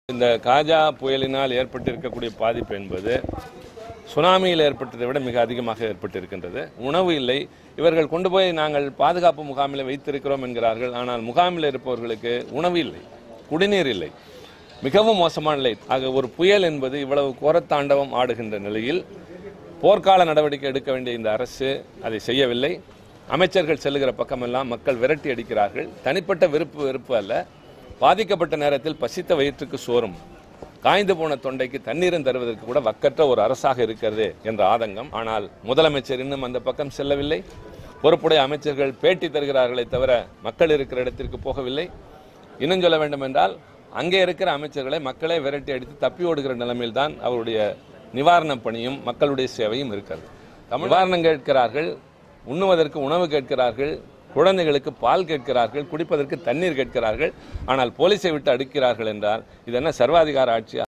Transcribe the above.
இந்த காஜா புயலினால் ஏற்பட்டிருக்கக்கூடிய பாதிப்பு என்பது சுனாமியில் ஏற்பட்டதை விட மிக அதிகமாக ஏற்பட்டிருக்கின்றது உணவு இல்லை இவர்கள் கொண்டு போய் நாங்கள் பாதுகாப்பு முகாமில் வைத்திருக்கிறோம் என்கிறார்கள் ஆனால் முகாமில் இருப்பவர்களுக்கு உணவு இல்லை குடிநீர் இல்லை மிகவும் மோசமான நிலை ஆக ஒரு புயல் என்பது இவ்வளவு கோரத்தாண்டவம் ஆடுகின்ற நிலையில் போர்க்கால நடவடிக்கை எடுக்க வேண்டிய இந்த அரசு அதை செய்யவில்லை அமைச்சர்கள் செல்லுகிற பக்கமெல்லாம் மக்கள் விரட்டி அடிக்கிறார்கள் தனிப்பட்ட விருப்பு வெறுப்பு அல்ல பாதிக்கப்பட்ட நேரத்தில் பசித்த வயிற்றுக்கு சோறும் காய்ந்து போன தொண்டைக்கு தண்ணீரும் தருவதற்கு கூட வக்கற்ற ஒரு அரசாக இருக்கிறது என்ற ஆதங்கம் ஆனால் முதலமைச்சர் இன்னும் அந்த பக்கம் செல்லவில்லை பொறுப்புடைய அமைச்சர்கள் பேட்டி தருகிறார்களே தவிர மக்கள் இருக்கிற இடத்திற்கு போகவில்லை இன்னும் சொல்ல வேண்டும் என்றால் அங்கே இருக்கிற அமைச்சர்களை மக்களே விரட்டி அடித்து தப்பி ஓடுகிற நிலைமையில் தான் அவருடைய நிவாரணப் பணியும் மக்களுடைய சேவையும் இருக்கிறது தமிழ் நிவாரணம் கேட்கிறார்கள் உண்ணுவதற்கு உணவு கேட்கிறார்கள் குழந்தைகளுக்கு பால் கேட்கிறார்கள் குடிப்பதற்கு தண்ணீர் கேட்கிறார்கள் ஆனால் போலீஸை விட்டு அடுக்கிறார்கள் என்றால் இது என்ன சர்வாதிகார ஆட்சி